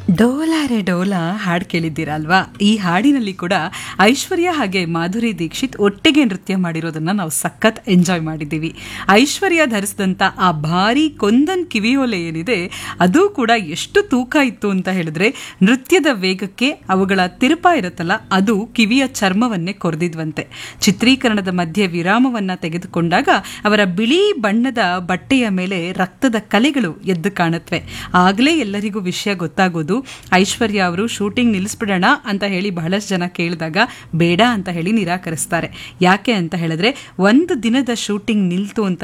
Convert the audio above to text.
ಡೋಲಾರೆ ಡೋಲಾ ಹಾಡು ಕೇಳಿದ್ದೀರಲ್ವಾ ಈ ಹಾಡಿನಲ್ಲಿ ಕೂಡ ಐಶ್ವರ್ಯ ಹಾಗೆ ಮಾಧುರಿ ದೀಕ್ಷಿತ್ ಒಟ್ಟಿಗೆ ನೃತ್ಯ ಮಾಡಿರೋದನ್ನ ನಾವು ಸಖತ್ ಎಂಜಾಯ್ ಮಾಡಿದ್ದೀವಿ ಐಶ್ವರ್ಯ ಧರಿಸಿದಂಥ ಆ ಭಾರಿ ಕೊಂದನ್ ಕಿವಿಯೋಲೆ ಏನಿದೆ ಅದು ಕೂಡ ಎಷ್ಟು ತೂಕ ಇತ್ತು ಅಂತ ಹೇಳಿದ್ರೆ ನೃತ್ಯದ ವೇಗಕ್ಕೆ ಅವುಗಳ ತಿರುಪ ಇರುತ್ತಲ್ಲ ಅದು ಕಿವಿಯ ಚರ್ಮವನ್ನೇ ಕೊರೆದಿದ್ವಂತೆ ಚಿತ್ರೀಕರಣದ ಮಧ್ಯೆ ವಿರಾಮವನ್ನ ತೆಗೆದುಕೊಂಡಾಗ ಅವರ ಬಿಳಿ ಬಣ್ಣದ ಬಟ್ಟೆಯ ಮೇಲೆ ರಕ್ತದ ಕಲೆಗಳು ಎದ್ದು ಕಾಣುತ್ತವೆ ಆಗಲೇ ಎಲ್ಲರಿಗೂ ವಿಷಯ ಗೊತ್ತಾಗೋದು ಐಶ್ವರ್ಯ ಅವರು ಶೂಟಿಂಗ್ ನಿಲ್ಲಿಸ್ಬಿಡೋಣ ಅಂತ ಹೇಳಿ ಬಹಳಷ್ಟು ಜನ ಕೇಳಿದಾಗ ಬೇಡ ಅಂತ ಹೇಳಿ ನಿರಾಕರಿಸ್ತಾರೆ ಯಾಕೆ ಅಂತ ಹೇಳಿದ್ರೆ ಒಂದು ದಿನದ ಶೂಟಿಂಗ್ ನಿಲ್ತು ಅಂತ